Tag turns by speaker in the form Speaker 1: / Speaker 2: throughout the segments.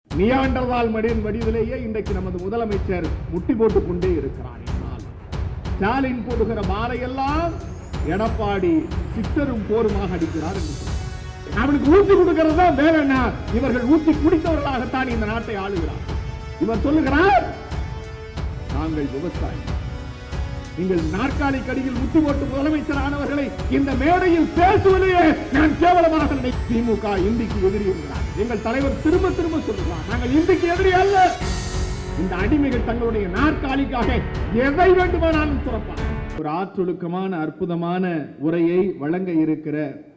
Speaker 1: நியாண்டர்வால் மடியின் வடிவிலேயே இன்றைக்கு நமது முதலமைச்சர் முட்டி போட்டுக் கொண்டே இருக்கிறார் என்றால் ஸ்டாலின் போடுகிற மாலையெல்லாம் எடப்பாடி சித்தரும் போருமாக அடிக்கிறார் என்று சொல்றார். அவனுக்கு ஊத்தி கொடுக்கிறது தான் வேலைன்னா இவர்கள் ஊத்தி குடித்தவர்களாகத்தான் இந்த நாட்டை ஆளுகிறார் இவர் சொல்லுகிறார் நாங்கள் விவசாயி நீங்கள் நாற்காலி கடியில் முட்டி போட்டு முதலமைச்சர் ஆனவர்களை இந்த மேடையில் பேசுவதையே நான் கேவலமாக நினை திமுக இந்திக்கு எதிரி என்கிறார் எங்கள் தலைவர் திரும்ப திரும்ப சொல்லுகிறார் நாங்கள் இந்திக்கு எதிரி அல்ல இந்த அடிமைகள் தங்களுடைய நாற்காலிக்காக எதை வேண்டுமானாலும் துறப்பார் ஒரு ஆற்றொழுக்கமான அற்புதமான உரையை வழங்க இருக்கிற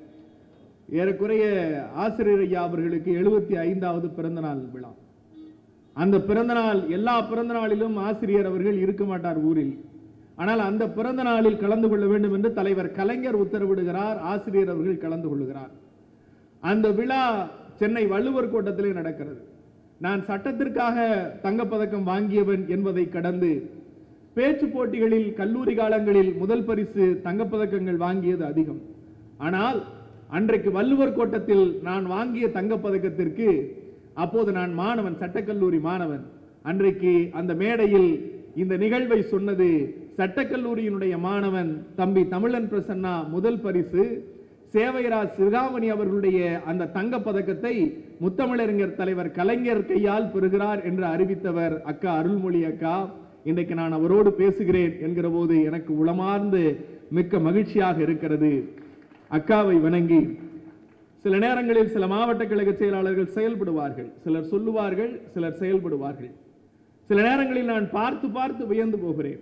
Speaker 1: ஏறக்குறைய ஆசிரியர் ஐயா அவர்களுக்கு எழுபத்தி ஐந்தாவது பிறந்த நாள் விழா அந்த பிறந்த நாள் எல்லா பிறந்த நாளிலும் ஆசிரியர் அவர்கள் இருக்க மாட்டார் ஊரில் ஆனால் அந்த பிறந்த நாளில் கலந்து கொள்ள வேண்டும் என்று தலைவர் கலைஞர் உத்தரவிடுகிறார் ஆசிரியர் அவர்கள் கலந்து கொள்கிறார் அந்த விழா சென்னை வள்ளுவர் கோட்டத்திலே நடக்கிறது நான் சட்டத்திற்காக தங்கப்பதக்கம் வாங்கியவன் என்பதை கடந்து பேச்சு போட்டிகளில் கல்லூரி காலங்களில் முதல் பரிசு தங்கப்பதக்கங்கள் வாங்கியது அதிகம் ஆனால் அன்றைக்கு வள்ளுவர் கோட்டத்தில் நான் வாங்கிய தங்கப்பதக்கத்திற்கு அப்போது நான் மாணவன் சட்டக்கல்லூரி மாணவன் அன்றைக்கு அந்த மேடையில் இந்த நிகழ்வை சொன்னது சட்டக்கல்லூரியினுடைய மாணவன் தம்பி தமிழன் பிரசன்னா முதல் பரிசு சேவைராஜ் சிவகாமணி அவர்களுடைய அந்த தங்கப் பதக்கத்தை முத்தமிழறிஞர் தலைவர் கலைஞர் கையால் பெறுகிறார் என்று அறிவித்தவர் அக்கா அருள்மொழி அக்கா இன்றைக்கு நான் அவரோடு பேசுகிறேன் என்கிற போது எனக்கு உளமார்ந்து மிக்க மகிழ்ச்சியாக இருக்கிறது அக்காவை வணங்கி சில நேரங்களில் சில மாவட்ட கழக செயலாளர்கள் செயல்படுவார்கள் சிலர் சொல்லுவார்கள் சிலர் செயல்படுவார்கள் சில நேரங்களில் நான் பார்த்து பார்த்து வியந்து போகிறேன்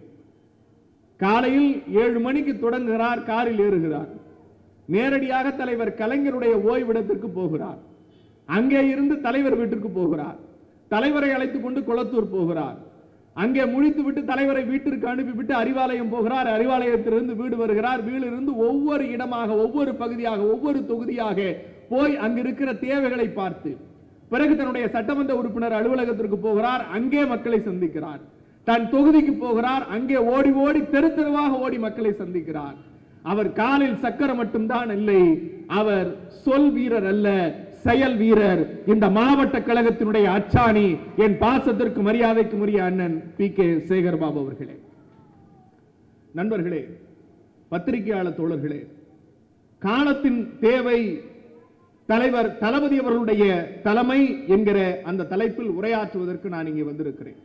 Speaker 1: காலையில் ஏழு மணிக்கு தொடங்குகிறார் காரில் ஏறுகிறார் நேரடியாக தலைவர் கலைஞருடைய ஓய்விடத்திற்கு போகிறார் அங்கே இருந்து தலைவர் வீட்டிற்கு போகிறார் தலைவரை அழைத்துக் கொண்டு குளத்தூர் போகிறார் அங்கே முடித்துவிட்டு தலைவரை வீட்டிற்கு அனுப்பிவிட்டு அறிவாலயம் போகிறார் அறிவாலயத்திலிருந்து வீடு வருகிறார் வீட்டிலிருந்து ஒவ்வொரு இடமாக ஒவ்வொரு பகுதியாக ஒவ்வொரு தொகுதியாக போய் அங்கு இருக்கிற தேவைகளை பார்த்து பிறகு தன்னுடைய சட்டமன்ற உறுப்பினர் அலுவலகத்திற்கு போகிறார் அங்கே மக்களை சந்திக்கிறார் தன் தொகுதிக்கு போகிறார் அங்கே ஓடி ஓடி தெரு தெருவாக ஓடி மக்களை சந்திக்கிறார் அவர் காலில் சக்கரம் மட்டும்தான் இல்லை அவர் சொல் வீரர் அல்ல செயல் வீரர் இந்த மாவட்ட கழகத்தினுடைய அச்சாணி என் பாசத்திற்கு மரியாதைக்கு உரிய அண்ணன் பி கே சேகர்பாபு அவர்களே நண்பர்களே பத்திரிகையாளர் தோழர்களே காலத்தின் தேவை தலைவர் தளபதி அவர்களுடைய தலைமை என்கிற அந்த தலைப்பில் உரையாற்றுவதற்கு நான் இங்கே வந்திருக்கிறேன்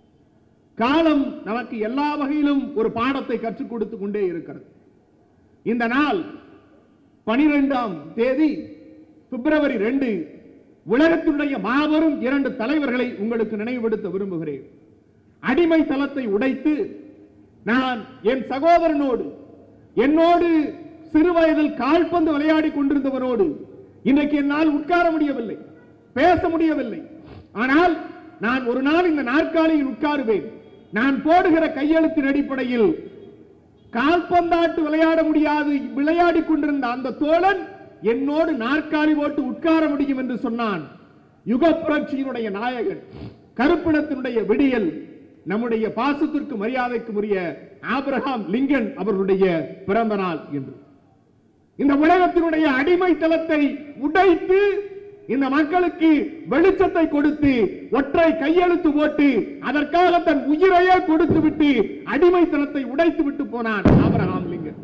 Speaker 1: காலம் நமக்கு எல்லா வகையிலும் ஒரு பாடத்தை கற்றுக் கொடுத்து கொண்டே இருக்கிறது இந்த நாள் பனிரெண்டாம் தேதி பிப்ரவரி ரெண்டு உலகத்தினுடைய மாபெரும் இரண்டு தலைவர்களை உங்களுக்கு நினைவுபடுத்த விரும்புகிறேன் அடிமை தளத்தை உடைத்து நான் என் சகோதரனோடு என்னோடு சிறு வயதில் கால்பந்து விளையாடி கொண்டிருந்தவனோடு இன்றைக்கு என்னால் உட்கார முடியவில்லை பேச முடியவில்லை ஆனால் நான் ஒரு நாள் இந்த நாற்காலியில் உட்காருவேன் நான் போடுகிற கையெழுத்தின் அடிப்படையில் கால்பந்தாட்டு விளையாட முடியாது விளையாடி கொண்டிருந்த அந்த தோழன் என்னோடு நாற்காலி போட்டு உட்கார முடியும் என்று சொன்னான் யுக புரட்சியினுடைய நாயகன் கருப்பினத்தினுடைய விடியல் நம்முடைய பாசத்திற்கு மரியாதைக்கு உரிய ஆபிரகாம் லிங்கன் அவர்களுடைய பிறந்த நாள் என்று இந்த உலகத்தினுடைய அடிமைத்தளத்தை உடைத்து இந்த மக்களுக்கு வெளிச்சத்தை கொடுத்து ஒற்றை கையெழுத்து போட்டு அதற்காக தன் உயிரையே கொடுத்து விட்டு அடிமைத்தனத்தை உடைத்து விட்டு போனான் ஆபிரகாம் லிங்கன்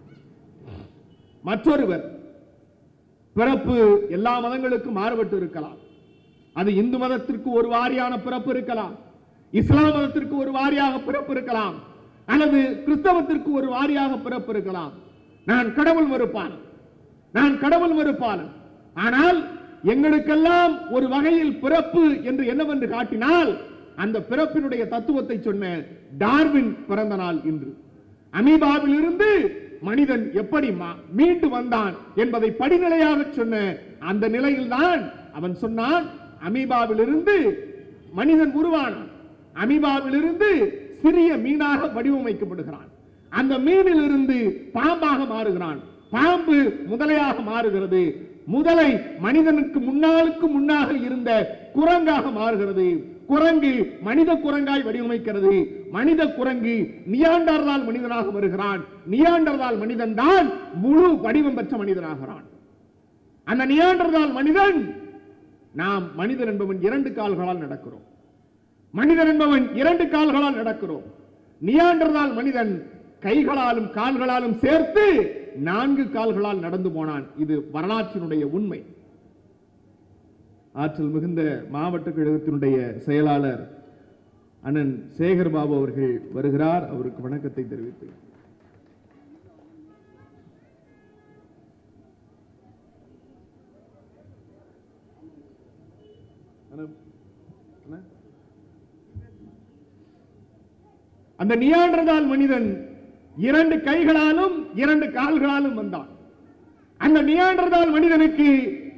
Speaker 1: மற்றொருவர் பிறப்பு எல்லா மதங்களுக்கும் மாறுபட்டு இருக்கலாம் அது இந்து மதத்திற்கு ஒரு வாரியான பிறப்பு இருக்கலாம் இஸ்லாம் மதத்திற்கு ஒரு வாரியாக பிறப்பு இருக்கலாம் அல்லது கிறிஸ்தவத்திற்கு ஒரு வாரியாக பிறப்பு இருக்கலாம் நான் கடவுள் மறுப்பாளன் நான் கடவுள் மறுப்பாளன் ஆனால் எங்களுக்கெல்லாம் ஒரு வகையில் பிறப்பு என்று என்னவென்று காட்டினால் அந்த பிறப்பினுடைய தத்துவத்தை சொன்ன டார்வின் பிறந்த நாள் இன்று அமீபாவில் இருந்து மனிதன் எப்படி மா- மீண்டு வந்தான் என்பதை படிநிலையாக சொன்ன அந்த நிலையில்தான் அவன் சொன்னான் அமீபாவிலிருந்து மனிதன் உருவானான் அமீபாவிலிருந்து சிறிய மீனாக வடிவமைக்கப்படுகிறான் அந்த மீனில் இருந்து பாம்பாக மாறுகிறான் பாம்பு முதலையாக மாறுகிறது முதலை மனிதனுக்கு முன்னாளுக்கு முன்னாக இருந்த குரங்காக மாறுகிறது குரங்கு மனித குரங்காய் வடிவமைக்கிறது மனித குரங்கு நியாண்டர்தால் மனிதனாக வருகிறான் நியாண்டர்தால் மனிதன் தான் முழு வடிவம் பெற்ற மனிதனாகிறான் அந்த நியாண்டர்தால் மனிதன் நாம் மனிதன் என்பவன் இரண்டு கால்களால் நடக்கிறோம் மனிதன் என்பவன் இரண்டு கால்களால் நடக்கிறோம் நியாண்டர்தால் மனிதன் கைகளாலும் கால்களாலும் சேர்த்து நான்கு கால்களால் நடந்து போனான் இது வரலாற்றினுடைய உண்மை ஆற்றல் மிகுந்த மாவட்ட கழகத்தினுடைய செயலாளர் அண்ணன் சேகர் பாபு அவர்கள் வருகிறார் அவருக்கு வணக்கத்தை தெரிவித்து அண்ணா, அண்ணா. அந்த நியாண்டர்தால் மனிதன் இரண்டு கைகளாலும் இரண்டு கால்களாலும் வந்தான் அந்த நியாண்டர்தால் மனிதனுக்கு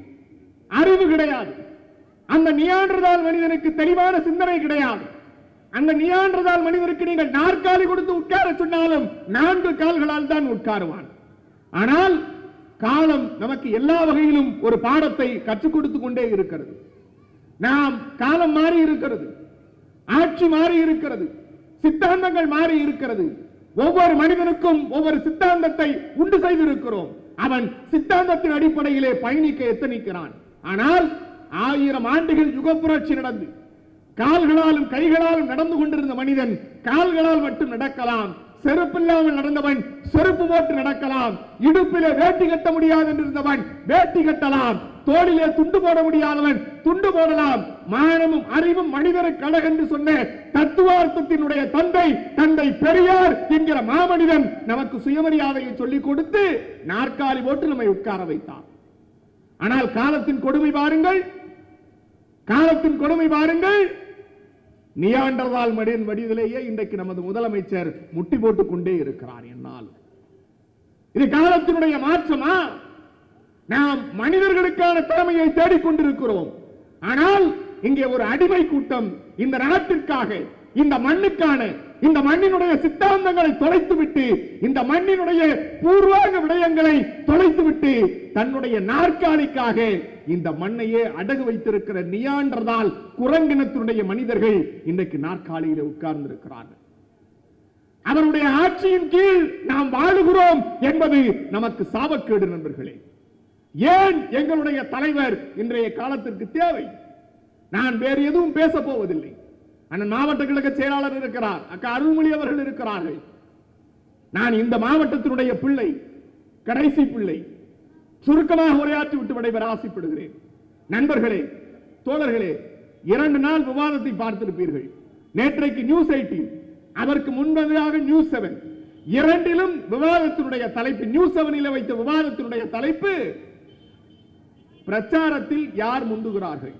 Speaker 1: அறிவு கிடையாது அந்த நியாண்டர்தால் மனிதனுக்கு தெளிவான சிந்தனை கிடையாது அந்த நியாண்டர்தால் மனிதனுக்கு நீங்கள் நாற்காலி கொடுத்து உட்கார சொன்னாலும் நான்கு கால்களால் தான் உட்காருவான் ஆனால் காலம் நமக்கு எல்லா வகையிலும் ஒரு பாடத்தை கற்றுக் கொடுத்து கொண்டே இருக்கிறது நாம் காலம் மாறி இருக்கிறது ஆட்சி மாறி இருக்கிறது சித்தாந்தங்கள் மாறி இருக்கிறது ஒவ்வொரு மனிதனுக்கும் ஒவ்வொரு சித்தாந்தத்தை உண்டு செய்திருக்கிறோம் அவன் சித்தாந்தத்தின் அடிப்படையிலே பயணிக்க எத்தனிக்கிறான் ஆனால் ஆயிரம் ஆண்டுகள் யுக புரட்சி நடந்து கால்களாலும் கைகளாலும் நடந்து கொண்டிருந்த மனிதன் கால்களால் மட்டும் நடக்கலாம் செருப்பில்லாமல் நடந்தவன் செருப்பு போட்டு நடக்கலாம் இடுப்பிலே வேட்டி கட்ட முடியாது என்றிருந்தவன் வேட்டி கட்டலாம் தோளிலே துண்டு போட முடியாதவன் துண்டு போடலாம் மானமும் அறிவும் மனிதருக்கு அழகென்று சொன்ன தத்துவார்த்தத்தினுடைய தந்தை தந்தை பெரியார் என்கிற மாமனிதன் நமக்கு சுயமரியாதையை சொல்லிக் கொடுத்து நாற்காலி போட்டு நம்மை உட்கார வைத்தார் ஆனால் காலத்தின் கொடுமை பாருங்கள் காலத்தின் கொடுமை பாருங்கள் நியாண்டர்வால் மடியின் வடிவிலேயே இன்றைக்கு நமது முதலமைச்சர் முட்டி போட்டுக் கொண்டே இருக்கிறார் என்னால் இது காலத்தினுடைய மாற்றமா நாம் மனிதர்களுக்கான திறமையை தேடிக்கொண்டிருக்கிறோம் ஆனால் இங்கே ஒரு அடிமை கூட்டம் இந்த நாட்டிற்காக இந்த மண்ணுக்கான இந்த மண்ணினுடைய சித்தாந்தங்களை தொலைத்துவிட்டு இந்த மண்ணினுடைய பூர்வாங்க விடயங்களை தொலைத்துவிட்டு தன்னுடைய நாற்காலிக்காக இந்த மண்ணையே அடகு வைத்திருக்கிற நியாண்டர்தால் குரங்கினத்தினுடைய மனிதர்கள் இன்றைக்கு நாற்காலியில உட்கார்ந்து இருக்கிறார்கள் அவருடைய ஆட்சியின் கீழ் நாம் வாழுகிறோம் என்பது நமக்கு சாபக்கேடு நண்பர்களே ஏன் எங்களுடைய தலைவர் இன்றைய காலத்திற்கு தேவை நான் வேறு எதுவும் பேச போவதில்லை அண்ணன் மாவட்ட கழக செயலாளர் இருக்கிறார் அக்கா அருள்மொழி அவர்கள் இருக்கிறார்கள் நான் இந்த மாவட்டத்தினுடைய பிள்ளை கடைசி பிள்ளை சுருக்கமாக உரையாற்றி விட்டு விடைபெற ஆசைப்படுகிறேன் நண்பர்களே தோழர்களே இரண்டு நாள் விவாதத்தை பார்த்திருப்பீர்கள் நேற்றைக்கு நியூஸ் எயிட்டீன் அதற்கு முன்பதாக நியூஸ் செவன் இரண்டிலும் விவாதத்தினுடைய தலைப்பு நியூஸ் செவனில் வைத்த விவாதத்தினுடைய தலைப்பு பிரச்சாரத்தில் யார் முந்துகிறார்கள்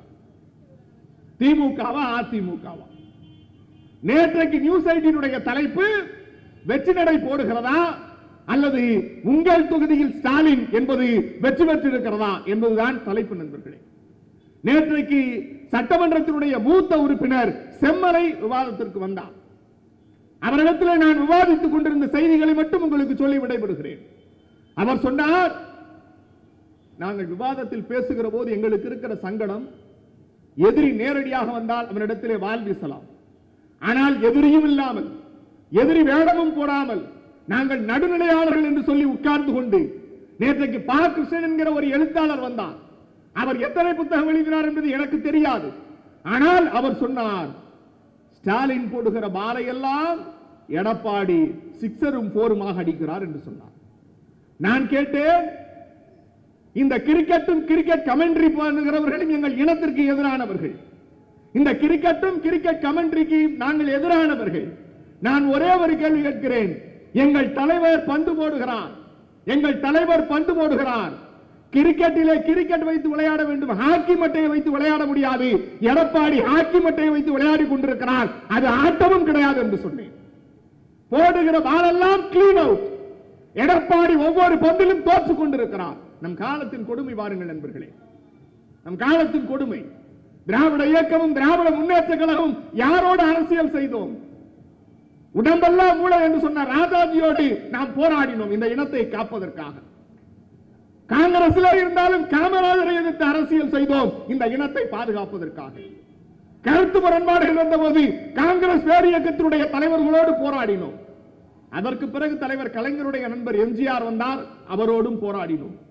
Speaker 1: திமுகவா அதிமுகவா நேற்றைக்கு நியூஸ் எயிட்டினுடைய தலைப்பு வெற்றி நடை போடுகிறதா அல்லது உங்கள் தொகுதியில் ஸ்டாலின் என்பது வெற்றி பெற்றிருக்கிறதா என்பதுதான் தலைப்பு நண்பர்களே நேற்றைக்கு சட்டமன்றத்தினுடைய மூத்த உறுப்பினர் செம்மலை விவாதத்திற்கு வந்தார் அவரிடத்தில் நான் விவாதித்துக் கொண்டிருந்த செய்திகளை மட்டும் உங்களுக்கு சொல்லி விடைபெறுகிறேன் அவர் சொன்னார் நாங்கள் விவாதத்தில் பேசுகிற போது எங்களுக்கு இருக்கிற சங்கடம் எதிரி நேரடியாக வந்தால் அவனிடத்திலே வால் வீசலாம் ஆனால் எதிரியும் இல்லாமல் எதிரி வேடமும் போடாமல் நாங்கள் நடுநிலையாளர்கள் என்று சொல்லி உட்கார்ந்து கொண்டு நேற்றைக்கு பா கிருஷ்ணன் என்கிற ஒரு எழுத்தாளர் வந்தார் அவர் எத்தனை புத்தகம் எழுதினார் என்பது எனக்கு தெரியாது ஆனால் அவர் சொன்னார் ஸ்டாலின் போடுகிற பாலையெல்லாம் எடப்பாடி சிக்ஸரும் போருமாக அடிக்கிறார் என்று சொன்னார் நான் கேட்டேன் இந்த கிரிக்கெட்டும் கிரிக்கெட் கமெண்ட்ரி பண்ணுகிறவர்களும் எங்கள் இனத்திற்கு எதிரானவர்கள் இந்த கிரிக்கெட்டும் கிரிக்கெட் கமெண்ட்ரிக்கு நாங்கள் எதிரானவர்கள் நான் ஒரே ஒரு கேள்வி கேட்கிறேன் எங்கள் தலைவர் பந்து போடுகிறார் எங்கள் தலைவர் பந்து போடுகிறார் கிரிக்கெட்டிலே கிரிக்கெட் வைத்து விளையாட வேண்டும் ஹாக்கி மட்டையை வைத்து விளையாட முடியாது எடப்பாடி ஹாக்கி மட்டையை வைத்து விளையாடி கொண்டிருக்கிறார் அது ஆட்டமும் கிடையாது என்று சொன்னேன் போடுகிற பாலெல்லாம் கிளீன் அவுட் எடப்பாடி ஒவ்வொரு பந்திலும் தோற்றுக் கொண்டிருக்கிறார் நம் காலத்தின் கொடுமை பாருங்கள் நண்பர்களே நம் காலத்தின் கொடுமை திராவிட இயக்கமும் திராவிட முன்னேற்ற கழகமும் யாரோடு அரசியல் செய்தோம் உடம்பெல்லாம் மூளை என்று சொன்ன ராஜாஜியோடு நாம் போராடினோம் இந்த இனத்தை காப்பதற்காக காங்கிரஸ்ல இருந்தாலும் காமராஜரை எதிர்த்து அரசியல் செய்தோம் இந்த இனத்தை பாதுகாப்பதற்காக கருத்து முரண்பாடுகள் வந்தபோது காங்கிரஸ் வேறு இயக்கத்தினுடைய தலைவர்களோடு போராடினோம் அதற்கு பிறகு தலைவர் கலைஞருடைய நண்பர் எம்ஜிஆர் வந்தார் அவரோடும் போராடினோம்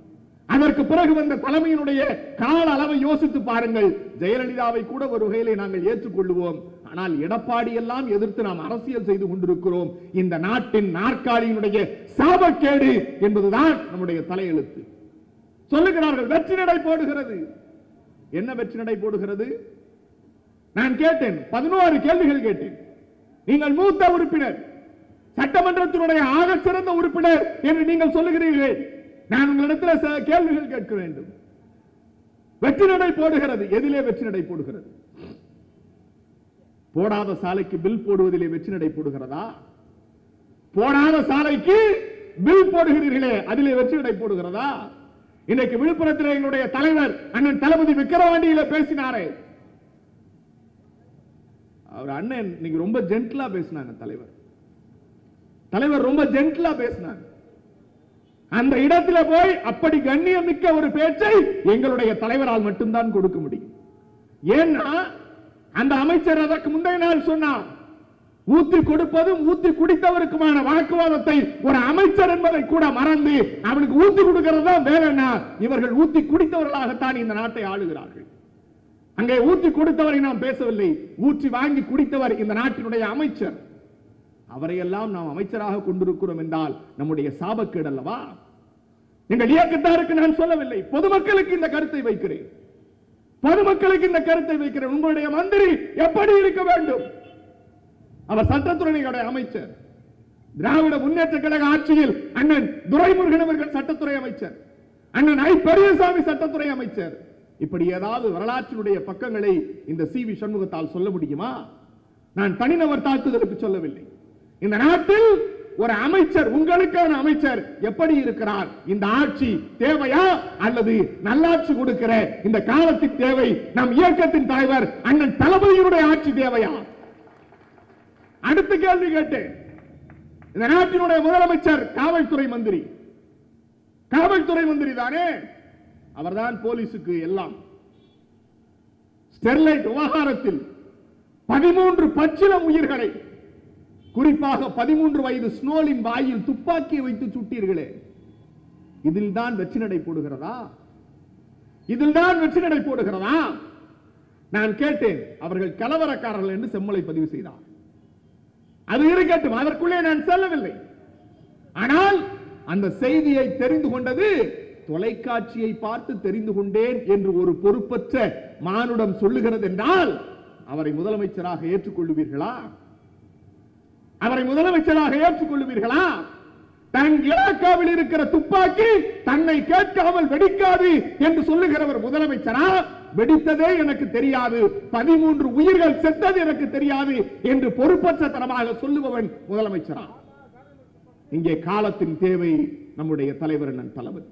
Speaker 1: அதற்கு பிறகு வந்த தலைமையினுடைய கால அளவை யோசித்து பாருங்கள் ஜெயலலிதாவை கூட ஒரு வகையிலே நாங்கள் ஏற்றுக்கொள்ளுவோம் ஆனால் எடப்பாடி எல்லாம் எதிர்த்து நாம் அரசியல் செய்து கொண்டிருக்கிறோம் இந்த நாட்டின் நாற்காலியினுடைய சாபக்கேடு என்பதுதான் நம்முடைய தலையெழுத்து சொல்லுகிறார்கள் வெற்றி நடை போடுகிறது என்ன வெற்றி நடை போடுகிறது நான் கேட்டேன் பதினோரு கேள்விகள் கேட்டேன் நீங்கள் மூத்த உறுப்பினர் சட்டமன்றத்தினுடைய ஆகச் சிறந்த உறுப்பினர் என்று நீங்கள் சொல்லுகிறீர்கள் நான் உங்களிடத்தில் சில கேள்விகள் கேட்க வேண்டும் வெற்றி நடை போடுகிறது எதிலே வெற்றி நடை போடுகிறது போடாத சாலைக்கு பில் போடுவதிலே வெற்றி நடை போடுகிறதா போடாத சாலைக்கு பில் போடுகிறீர்களே அதிலே வெற்றி நடை போடுகிறதா இன்னைக்கு விழுப்புரத்தில் எங்களுடைய தலைவர் அண்ணன் தளபதி விக்கிரவாண்டியில பேசினாரே அவர் அண்ணன் இன்னைக்கு ரொம்ப ஜென்டிலா பேசினாங்க தலைவர் தலைவர் ரொம்ப ஜென்டிலா பேசினாங்க அந்த இடத்துல போய் அப்படி கண்ணியம் மிக்க ஒரு பேச்சை எங்களுடைய தலைவரால் மட்டும்தான் கொடுக்க முடியும் ஏன்னா அந்த அமைச்சர் அதற்கு முந்தைய நாள் சொன்னார் ஊத்தி கொடுப்பதும் ஊத்தி குடித்தவருக்குமான வாக்குவாதத்தை ஒரு அமைச்சர் என்பதை கூட மறந்து அவனுக்கு ஊத்தி கொடுக்கிறது தான் வேலைன்னா இவர்கள் ஊத்தி குடித்தவர்களாகத்தான் இந்த நாட்டை ஆளுகிறார்கள் அங்கே ஊத்தி கொடுத்தவரை நாம் பேசவில்லை ஊற்றி வாங்கி குடித்தவர் இந்த நாட்டினுடைய அமைச்சர் அவரையெல்லாம் நாம் அமைச்சராக கொண்டிருக்கிறோம் என்றால் நம்முடைய சாபக்கேடு அல்லவா எங்கள் இயக்கத்தாருக்கு நான் சொல்லவில்லை பொதுமக்களுக்கு இந்த கருத்தை வைக்கிறேன் பொதுமக்களுக்கு இந்த கருத்தை வைக்கிறேன் உங்களுடைய மந்திரி எப்படி இருக்க வேண்டும் அவர் சட்டத்துறையுடைய அமைச்சர் திராவிட முன்னேற்ற கழக ஆட்சியில் அண்ணன் துரைமுருகன் அவர்கள் சட்டத்துறை அமைச்சர் அண்ணன் ஐ பெரியசாமி சட்டத்துறை அமைச்சர் இப்படி ஏதாவது வரலாற்றினுடைய பக்கங்களை இந்த சி வி சண்முகத்தால் சொல்ல முடியுமா நான் தனிநபர் தாக்குதலுக்கு சொல்லவில்லை இந்த நாட்டில் ஒரு அமைச்சர் உங்களுக்கான அமைச்சர் எப்படி இருக்கிறார் இந்த ஆட்சி தேவையா அல்லது நல்லாட்சி கொடுக்கிற இந்த காலத்தின் தேவை நம் இயக்கத்தின் தலைவர் அண்ணன் தளபதியினுடைய ஆட்சி தேவையா அடுத்த கேள்வி கேட்டேன் இந்த நாட்டினுடைய முதலமைச்சர் காவல்துறை மந்திரி காவல்துறை மந்திரி தானே அவர்தான் போலீசுக்கு எல்லாம் ஸ்டெர்லைட் விவகாரத்தில் பதிமூன்று பச்சிலம் உயிர்களை குறிப்பாக பதிமூன்று வயது ஸ்னோலின் வாயில் துப்பாக்கியை வைத்து சுட்டீர்களே இதில் தான் வெற்றி நடை போடுகிறதா இதில் தான் வெற்றி நடை போடுகிறதா நான் கேட்டேன் அவர்கள் கலவரக்காரர்கள் என்று செம்மலை பதிவு செய்தார் அது இருக்கட்டும் அதற்குள்ளே நான் செல்லவில்லை ஆனால் அந்த செய்தியை தெரிந்து கொண்டது தொலைக்காட்சியை பார்த்து தெரிந்து கொண்டேன் என்று ஒரு பொறுப்பற்ற மானுடம் சொல்லுகிறது என்றால் அவரை முதலமைச்சராக ஏற்றுக்கொள்ளுவீர்களா அவரை முதலமைச்சராக ஏற்றுக்கொள்ளுவீர்களா தன் இலாக்காவில் இருக்கிற துப்பாக்கி தன்னை கேட்காமல் வெடிக்காது என்று சொல்லுகிறவர் முதலமைச்சரா வெடித்ததே எனக்கு தெரியாது பதிமூன்று உயிர்கள் செத்தது எனக்கு தெரியாது என்று பொறுப்பற்ற தரமாக சொல்லுபவன் முதலமைச்சரா இங்கே காலத்தின் தேவை நம்முடைய தலைவர் அண்ணன் தளபதி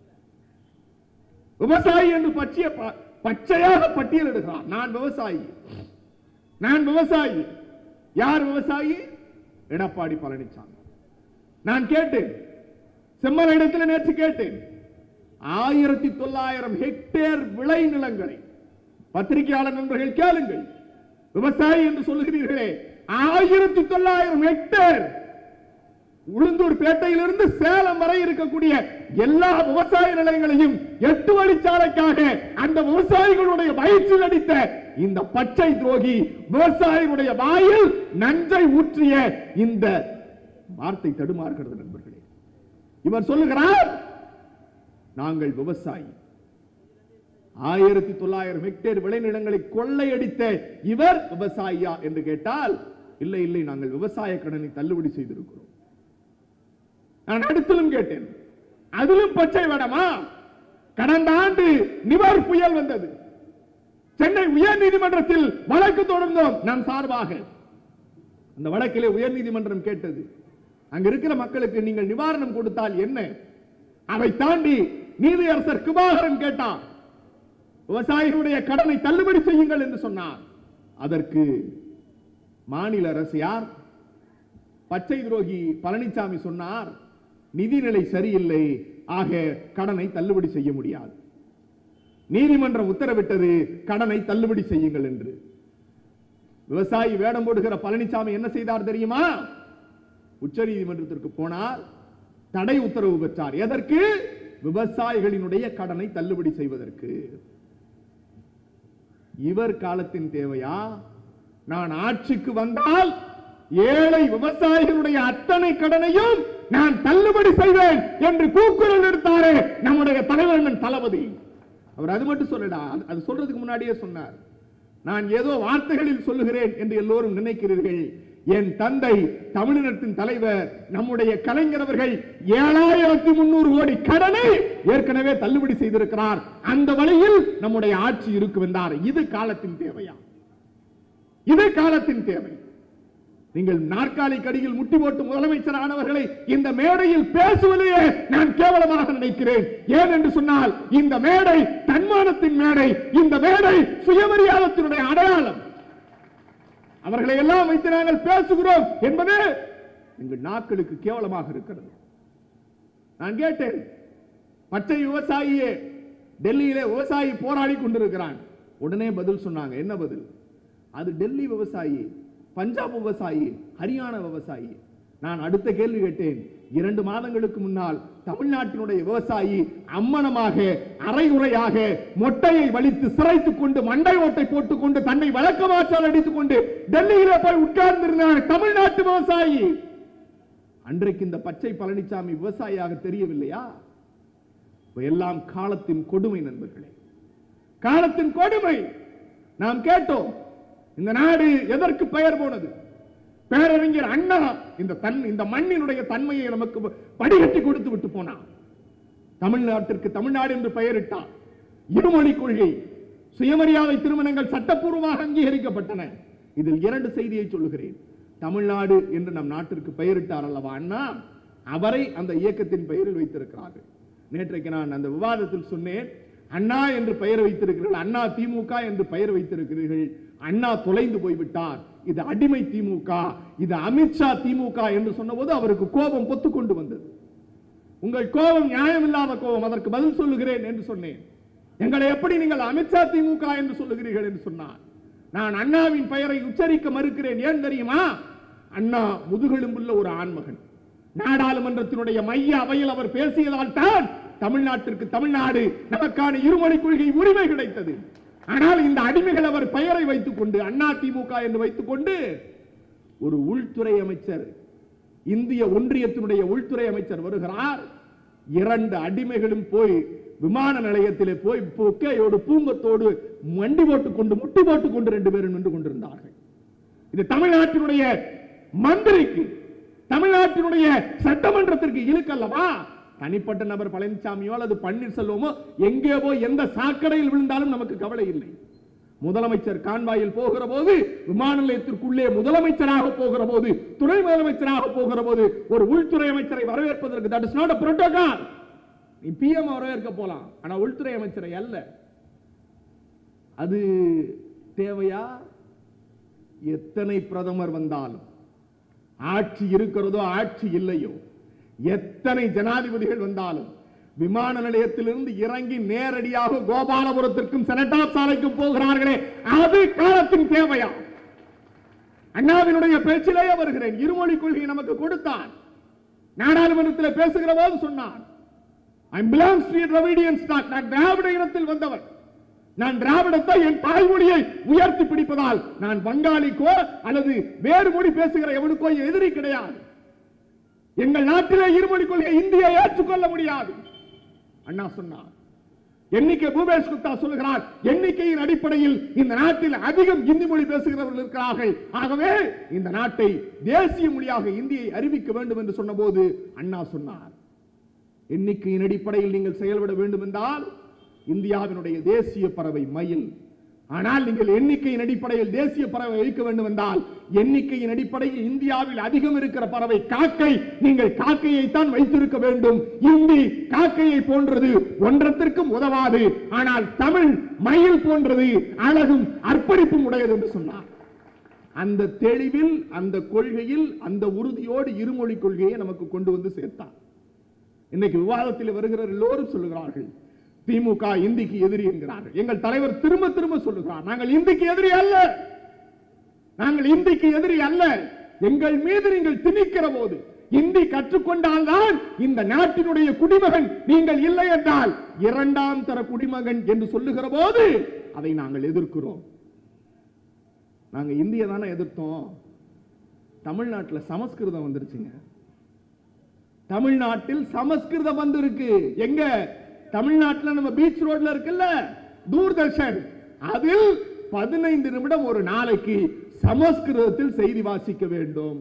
Speaker 1: விவசாயி என்று பற்றிய ப- பச்சையாக பட்டியலிடுகிறார் நான் விவசாயி நான் விவசாயி யார் விவசாயி எடப்பாடி பழனிசாமி நான் கேட்டேன் செம்மல இடத்தில் நேற்று கேட்டேன் ஆயிரத்தி தொள்ளாயிரம் ஹெக்டேர் விளை நிலங்களை பத்திரிகையாளர் நண்பர்கள் கேளுங்கள் விவசாயி என்று சொல்லுகிறீர்களே ஆயிரத்தி தொள்ளாயிரம் ஹெக்டேர் உளுந்தூர் பேட்டையிலிருந்து சேலம் வரை இருக்கக்கூடிய எல்லா விவசாய நிலையங்களையும் எட்டு வழிச்சாலைக்காக அந்த விவசாயிகளுடைய வயிற்றில் அடித்த இந்த பச்சை துரோகி விவசாயிகளுடைய வாயில் நஞ்சை ஊற்றிய இந்த வார்த்தை தடுமாறுகிறது நண்பர்களே இவர் சொல்லுகிறார் நாங்கள் விவசாயி ஆயிரத்தி தொள்ளாயிரம் ஹெக்டேர் விளைநிலங்களை கொள்ளையடித்த இவர் விவசாயியா என்று கேட்டால் இல்லை இல்லை நாங்கள் விவசாய கடனை தள்ளுபடி செய்திருக்கிறோம் நான் அடுத்திலும் கேட்டேன் அதிலும் பச்சை வேடமா கடந்த ஆண்டு நிவர் புயல் வந்தது சென்னை உயர் நீதிமன்றத்தில் வழக்கு தொடர்ந்தோம் நம் சார்பாக அந்த வழக்கிலே உயர் நீதிமன்றம் கேட்டது அங்க இருக்கிற மக்களுக்கு நீங்கள் நிவாரணம் கொடுத்தால் என்ன அதை தாண்டி நீதியரசர் கிருபாகரன் கேட்டார் விவசாயிகளுடைய கடனை தள்ளுபடி செய்யுங்கள் என்று சொன்னார் அதற்கு மாநில அரசு யார் பச்சை துரோகி பழனிசாமி சொன்னார் நிதிநிலை சரியில்லை ஆக கடனை தள்ளுபடி செய்ய முடியாது நீதிமன்றம் உத்தரவிட்டது கடனை தள்ளுபடி செய்யுங்கள் என்று விவசாயி வேடம் போடுகிற பழனிசாமி என்ன செய்தார் தெரியுமா உச்ச நீதிமன்றத்திற்கு போனார் தடை உத்தரவு பெற்றார் எதற்கு விவசாயிகளினுடைய கடனை தள்ளுபடி செய்வதற்கு இவர் காலத்தின் தேவையா நான் ஆட்சிக்கு வந்தால் ஏழை விவசாயிகளுடைய அத்தனை கடனையும் நான் தள்ளுபடி செய்வேன் என்று கூக்குரல் எடுத்தாரே நம்முடைய தலைவர் தளபதி அவர் அது மட்டும் சொல்லடா அது- அது சொல்றதுக்கு முன்னாடியே சொன்னார் நான் ஏதோ வார்த்தைகளில் சொல்லுகிறேன் என்று எல்லோரும் நினைக்கிறீர்கள் என் தந்தை தமிழினத்தின் தலைவர் நம்முடைய கலைஞர் அவர்கள் ஏழாயிரத்தி முன்னூறு கோடி கடனை ஏற்கனவே தள்ளுபடி செய்திருக்கிறார் அந்த வழியில் நம்முடைய ஆட்சி இருக்கும் என்றார் இது காலத்தின் தேவையா இது காலத்தின் தேவை நீங்கள் நாற்காலி கடியில் முட்டி போட்டு முதலமைச்சர் ஆனவர்களை இந்த மேடையில் பேசுவதையே நான் கேவலமாக நினைக்கிறேன் ஏன் என்று சொன்னால் இந்த மேடை தன்மானத்தின் மேடை இந்த மேடை சுயமரியாதத்தினுடைய அடையாளம் அவர்களை எல்லாம் வைத்து நாங்கள் பேசுகிறோம் என்பது எங்கள் நாட்களுக்கு கேவலமாக இருக்கிறது நான் கேட்டேன் பச்சை விவசாயியே டெல்லியிலே விவசாயி போராடி கொண்டிருக்கிறான் உடனே பதில் சொன்னாங்க என்ன பதில் அது டெல்லி விவசாயி பஞ்சாப் விவசாயி ஹரியானா விவசாயி நான் அடுத்த கேள்வி கேட்டேன் இரண்டு மாதங்களுக்கு முன்னால் தமிழ்நாட்டினுடைய விவசாயி அம்மனமாக அரைகுறையாக மொட்டையை வலித்து சிறைத்துக் கொண்டு மண்டை ஓட்டை போட்டுக் கொண்டு தன்னை வழக்கமாற்றால் அடித்துக் கொண்டு டெல்லியில போய் உட்கார்ந்திருந்தார் தமிழ்நாட்டு விவசாயி அன்றைக்கு இந்த பச்சை பழனிசாமி விவசாயியாக தெரியவில்லையா எல்லாம் காலத்தின் கொடுமை நண்பர்களே காலத்தின் கொடுமை நாம் கேட்டோம் இந்த நாடு எதற்கு பெயர் போனது பேரறிஞர் அண்ணா இந்த தன் இந்த மண்ணினுடைய தன்மையை நமக்கு படிகட்டி கொடுத்து விட்டு போனார் தமிழ்நாட்டிற்கு தமிழ்நாடு என்று பெயரிட்டார் இருமொழி கொள்கை சுயமரியாதை திருமணங்கள் சட்டப்பூர்வமாக அங்கீகரிக்கப்பட்டன இதில் இரண்டு செய்தியை சொல்லுகிறேன் தமிழ்நாடு என்று நம் நாட்டிற்கு பெயரிட்டார் அல்லவா அண்ணா அவரை அந்த இயக்கத்தின் பெயரில் வைத்திருக்கிறார்கள் நேற்றைக்கு நான் அந்த விவாதத்தில் சொன்னேன் அண்ணா என்று பெயர் வைத்திருக்கிறீர்கள் அண்ணா திமுக என்று பெயர் வைத்திருக்கிறீர்கள் அண்ணா தொலைந்து போய்விட்டார் இது அடிமை திமுக இது அமித்ஷா திமுக என்று சொன்னபோது அவருக்கு கோபம் பொத்துக்கொண்டு வந்தது உங்கள் கோபம் நியாயமில்லாத கோபம் அதற்கு பதில் சொல்லுகிறேன் என்று சொன்னேன் எங்களை எப்படி நீங்கள் அமித்ஷா திமுக என்று சொல்லுகிறீர்கள் என்று சொன்னார் நான் அண்ணாவின் பெயரை உச்சரிக்க மறுக்கிறேன் ஏன் தெரியுமா அண்ணா முதுகெலும்புள்ள ஒரு ஆண்மகன் நாடாளுமன்றத்தினுடைய மைய அவையில் அவர் பேசியதால் தான் தமிழ்நாட்டிற்கு தமிழ்நாடு நமக்கான இருமொழி கொள்கை உரிமை கிடைத்தது ஆனால் இந்த அடிமைகள் அவர் பெயரை வைத்துக் கொண்டு அண்ணா திமுக என்று வைத்துக் கொண்டு ஒரு உள்துறை அமைச்சர் இந்திய ஒன்றியத்தினுடைய உள்துறை அமைச்சர் வருகிறார் இரண்டு அடிமைகளும் போய் விமான நிலையத்திலே போய் பொக்கையோடு பூங்கத்தோடு மண்டி போட்டுக் கொண்டு முட்டி போட்டுக் கொண்டு ரெண்டு பேரும் நின்று கொண்டிருந்தார்கள் இது தமிழ்நாட்டினுடைய மந்திரிக்கு தமிழ்நாட்டினுடைய சட்டமன்றத்திற்கு இழுக்கல்லவா தனிப்பட்ட நபர் பழனிசாமியோ அல்லது பன்னீர்செல்வமோ எங்கே போய் எந்த சாக்கடையில் விழுந்தாலும் நமக்கு கவலை இல்லை முதலமைச்சர் கான்வாயில் போகிற போது விமான நிலையத்திற்குள்ளே முதலமைச்சராக போகிற போது துணை முதலமைச்சராக போகிற போது ஒரு உள்துறை அமைச்சரை வரவேற்பதற்கு தட் இஸ் நாட் புரோட்டோகால் நீ பிஎம் வரவேற்க போலாம் ஆனா உள்துறை அமைச்சரை அல்ல அது தேவையா எத்தனை பிரதமர் வந்தாலும் ஆட்சி இருக்கிறதோ ஆட்சி இல்லையோ எத்தனை ஜனாதிபதிகள் வந்தாலும் விமான நிலையத்திலிருந்து இறங்கி நேரடியாக கோபாலபுரத்திற்கும் செனட்டா சாலைக்கும் போகிறார்களே அது காலத்தின் தேவையா அண்ணாவினுடைய பேச்சிலேயே வருகிறேன் இருமொழி கொள்கையை நமக்கு கொடுத்தான் நாடாளுமன்றத்தில் பேசுகிற போது சொன்னான் I belongs to Dravidian stock நான் திராவிட இனத்தில் வந்தவன் நான் திராவிடத்தை என் தாய்மொழியை உயர்த்தி பிடிப்பதால் நான் வங்காளிக்கோ அல்லது வேறு மொழி பேசுகிற எவனுக்கோ எதிரி கிடையாது எங்கள் நாட்டிலே இருமொழி கொள்கை இந்தியை ஏற்றுக்கொள்ள முடியாது அண்ணா சொன்னார் எண்ணிக்கை பூபேஷ் குப்தா சொல்லுகிறார் எண்ணிக்கையின் அடிப்படையில் இந்த நாட்டில் அதிகம் இந்தி மொழி பேசுகிறவர்கள் இருக்கிறார்கள் ஆகவே இந்த நாட்டை தேசிய மொழியாக இந்தியை அறிவிக்க வேண்டும் என்று சொன்னபோது அண்ணா சொன்னார் எண்ணிக்கையின் அடிப்படையில் நீங்கள் செயல்பட வேண்டும் என்றால் இந்தியாவினுடைய தேசிய பறவை மயில் ஆனால் நீங்கள் எண்ணிக்கையின் அடிப்படையில் தேசிய பறவை வைக்க வேண்டும் என்றால் எண்ணிக்கையின் அடிப்படையில் இந்தியாவில் அதிகம் இருக்கிற பறவை காக்கை நீங்கள் காக்கையை தான் வைத்திருக்க வேண்டும் இந்தி காக்கையை போன்றது ஒன்றத்திற்கும் உதவாது ஆனால் தமிழ் மயில் போன்றது அழகும் அர்ப்பணிப்பும் உடையது என்று சொன்னார் அந்த தெளிவில் அந்த கொள்கையில் அந்த உறுதியோடு இருமொழி கொள்கையை நமக்கு கொண்டு வந்து சேர்த்தார் இன்னைக்கு விவாதத்தில் வருகிற எல்லோரும் சொல்லுகிறார்கள் திமுக இந்திக்கு எதிரி என்கிறார்கள் எங்கள் தலைவர் திரும்ப திரும்ப சொல்லுகிறார் நாங்கள் இந்திக்கு எதிரி அல்ல நாங்கள் இந்திக்கு எதிரி அல்ல எங்கள் மீது நீங்கள் திணிக்கிற போது இந்தி கற்றுக்கொண்டால்தான் இந்த நாட்டினுடைய குடிமகன் நீங்கள் இல்லை என்றால் இரண்டாம் தர குடிமகன் என்று சொல்லுகிற போது அதை நாங்கள் எதிர்க்கிறோம் நாங்க இந்திய தானே எதிர்த்தோம் தமிழ்நாட்டுல சமஸ்கிருதம் வந்துருச்சுங்க தமிழ்நாட்டில் சமஸ்கிருதம் வந்திருக்கு எங்க தமிழ்நாட்டுல நம்ம பீச் ரோட்ல இருக்குல்ல தூர்தர்ஷன் அதில் பதினைந்து நிமிடம் ஒரு நாளைக்கு சமஸ்கிருதத்தில் செய்தி வாசிக்க வேண்டும்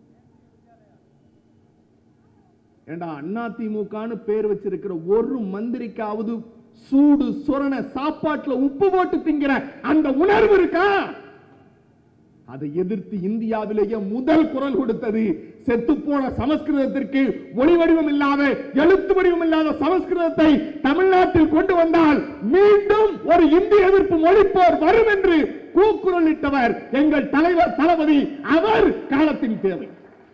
Speaker 1: ஏண்டா அண்ணா திமுகன்னு பேர் வச்சிருக்கிற ஒரு மந்திரிக்காவது சூடு சுரண சாப்பாட்டுல உப்பு போட்டு திங்கிற அந்த உணர்வு இருக்கா அதை எதிர்த்து இந்தியாவிலேயே முதல் குரல் கொடுத்தது செத்துப்போன சமஸ்கிருதத்திற்கு ஒளி வடிவம் இல்லாத எழுத்து வடிவம் இல்லாத சமஸ்கிருதத்தை தமிழ்நாட்டில் கொண்டு வந்தால் மீண்டும் ஒரு இந்திய எதிர்ப்பு மொழிப்போர் வரும் என்று கூக்குரலிட்டவர் எங்கள் தலைவர் தளபதி அவர் காலத்தின் தேவை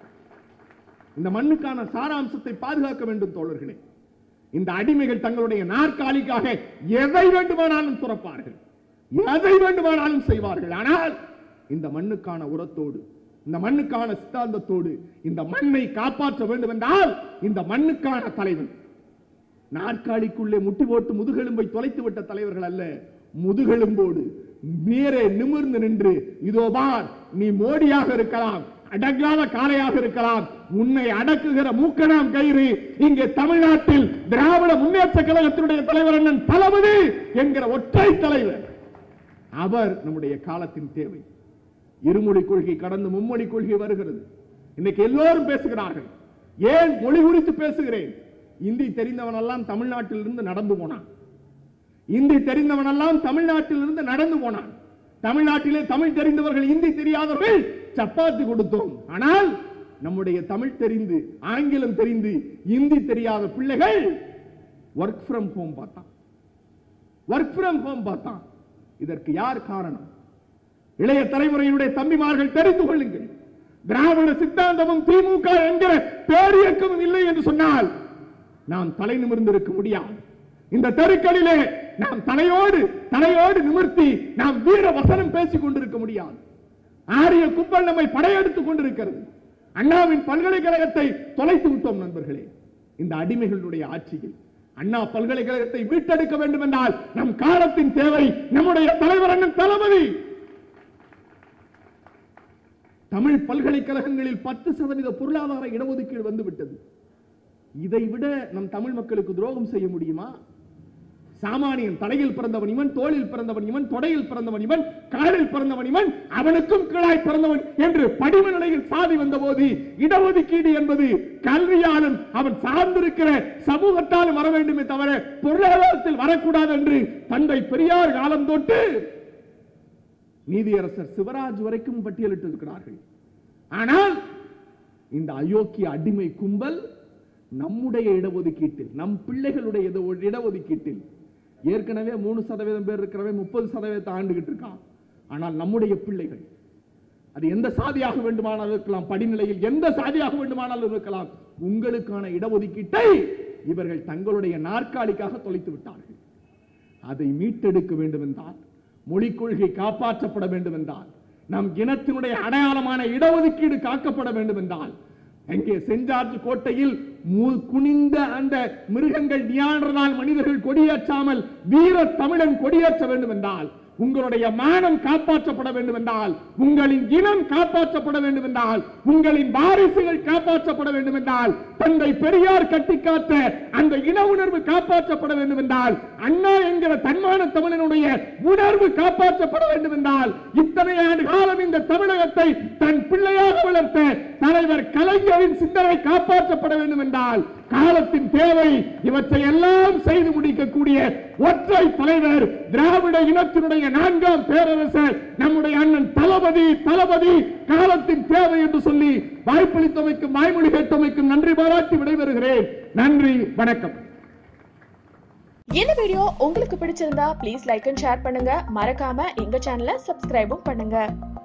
Speaker 1: இந்த மண்ணுக்கான சாராம்சத்தை பாதுகாக்க வேண்டும் தோழர்களே இந்த அடிமைகள் தங்களுடைய நாற்காலிக்காக எதை வேண்டுமானாலும் துறப்பார்கள் எதை வேண்டுமானாலும் செய்வார்கள் ஆனால் இந்த மண்ணுக்கான உரத்தோடு இந்த மண்ணுக்கான சித்தாந்தத்தோடு இந்த மண்ணை காப்பாற்ற வேண்டும் என்றால் இந்த மண்ணுக்கான தலைவன் நாற்காலிக்குள்ளே முட்டி போட்டு முதுகெலும்பை தொலைத்து விட்ட தலைவர்கள் அல்ல முதுகெலும்போடு நேரே நிமிர்ந்து நின்று இதோ பார் நீ மோடியாக இருக்கலாம் அடங்காத காளையாக இருக்கலாம் உன்னை அடக்குகிற மூக்கணாம் கயிறு இங்கே தமிழ்நாட்டில் திராவிட முன்னேற்ற கழகத்தினுடைய தலைவர் அண்ணன் தளபதி என்கிற ஒற்றை தலைவர் அவர் நம்முடைய காலத்தின் தேவை இருமொழி கொள்கை கடந்து மும்மொழி கொள்கை வருகிறது இன்னைக்கு எல்லோரும் பேசுகிறார்கள் ஏன் மொழி குறித்து பேசுகிறேன் இந்தி தெரிந்தவன் எல்லாம் தமிழ்நாட்டில் இருந்து நடந்து போனான் இந்தி தெரிந்தவன் எல்லாம் தமிழ்நாட்டில் இருந்து நடந்து போனான் தமிழ்நாட்டிலே தமிழ் தெரிந்தவர்கள் இந்தி தெரியாதவர்கள் சப்பாத்தி கொடுத்தோம் ஆனால் நம்முடைய தமிழ் தெரிந்து ஆங்கிலம் தெரிந்து இந்தி தெரியாத பிள்ளைகள் ஒர்க் ஃப்ரம் ஹோம் பார்த்தான் ஒர்க் ஃப்ரம் ஹோம் பார்த்தான் இதற்கு யார் காரணம் இளைய தலைமுறையினுடைய தம்பிமார்கள் தெரிந்து கொள்ளுங்கள் திராவிட சித்தாந்தமும் திமுக என்கிற பேரியக்கமும் இல்லை என்று சொன்னால் நாம் தலை நிமிர்ந்திருக்க முடியாது இந்த தெருக்களிலே நாம் தலையோடு தலையோடு நிமிர்த்தி நாம் வீர வசனம் பேசிக் கொண்டிருக்க முடியாது ஆரிய கும்பல் நம்மை படையெடுத்துக் கொண்டிருக்கிறது அண்ணாவின் பல்கலைக்கழகத்தை தொலைத்து விட்டோம் நண்பர்களே இந்த அடிமைகளுடைய ஆட்சியில் அண்ணா பல்கலைக்கழகத்தை மீட்டெடுக்க வேண்டும் என்றால் நம் காலத்தின் தேவை நம்முடைய தலைவர் அண்ணன் தளபதி தமிழ் பல்கலைக்கழகங்களில் பத்து சதவீத பொருளாதார இடஒதுக்கீடு வந்து விட்டது இதை விட நம் தமிழ் மக்களுக்கு துரோகம் செய்ய முடியுமா சாமானியன் தலையில் பிறந்தவன் இவன் தோளில் பிறந்தவன் இவன் தொடையில் பிறந்தவன் இவன் காலில் பிறந்தவன் இவன் அவனுக்கும் கீழாய் பிறந்தவன் என்று படிம நிலையில் சாதி வந்தபோது இடஒதுக்கீடு என்பது கல்வியாலும் அவன் சார்ந்திருக்கிற சமூகத்தாலும் வர வேண்டுமே தவிர பொருளாதாரத்தில் வரக்கூடாது என்று தந்தை பெரியார் காலம் தொட்டு நீதியரசர் சிவராஜ் வரைக்கும் பட்டியலிட்டு இருக்கிறார்கள் ஆனால் இந்த அயோக்கிய அடிமை கும்பல் நம்முடைய இடஒதுக்கீட்டில் நம் பிள்ளைகளுடைய இட- இடஒதுக்கீட்டில் ஏற்கனவே மூணு சதவீதம் பேர் இருக்கிறவன் முப்பது சதவீதத்தை ஆண்டுகிட்டு இருக்கான் ஆனால் நம்முடைய பிள்ளைகள் அது எந்த சாதியாக வேண்டுமானாலும் இருக்கலாம் படிநிலையில் எந்த சாதியாக வேண்டுமானாலும் இருக்கலாம் உங்களுக்கான இடஒதுக்கீட்டை இவர்கள் தங்களுடைய நாற்காலிக்காக தொலைத்து விட்டார்கள் அதை மீட்டெடுக்க வேண்டும் என்றால் மொழிக் கொள்கை காப்பாற்றப்பட வேண்டும் என்றால் நம் இனத்தினுடைய அடையாளமான இடஒதுக்கீடு காக்கப்பட வேண்டும் என்றால் அங்கே செஞ்சார்ஜ் கோட்டையில் மு- குனிந்த அந்த மிருகங்கள் நியாண்டதால் மனிதர்கள் கொடியேற்றாமல் வீர தமிழன் கொடியேற்ற வேண்டும் என்றால் உங்களுடைய மானம் காப்பாற்றப்பட வேண்டும் என்றால் உங்களின் இனம் காப்பாற்றப்பட வேண்டும் என்றால் உங்களின் வாரிசுகள் காப்பாற்றப்பட வேண்டும் என்றால் தந்தை பெரியார் கட்டி காத்த அந்த இன உணர்வு காப்பாற்றப்பட வேண்டும் என்றால் அண்ணா என்கிற தன்மான தமிழனுடைய உணர்வு காப்பாற்றப்பட வேண்டும் என்றால் இத்தனை ஆண்டு காலம் இந்த தமிழகத்தை தன் பிள்ளையாக வளர்த்த தலைவர் கலைஞரின் சிந்தனை காப்பாற்றப்பட வேண்டும் என்றால் காலத்தின் தேவை இவற்றை எல்லாம் செய்து முடிக்கக்கூடிய ஒற்றை தலைவர் திராவிட இனத்தினுடைய நான்காம் பேரரசர் நம்முடைய அண்ணன் தளபதி தளபதி காலத்தின் தேவை என்று சொல்லி வாய்ப்பளித்தமைக்கும் வாய்மொழி கேட்டமைக்கும் நன்றி பாராட்டி விடைபெறுகிறேன் நன்றி வணக்கம்
Speaker 2: இந்த வீடியோ உங்களுக்கு பிடிச்சிருந்தா ப்ளீஸ் லைக் அண்ட் ஷேர் பண்ணுங்க மறக்காம எங்க சேனலை சப்ஸ்கிரைபும் பண்ணுங்க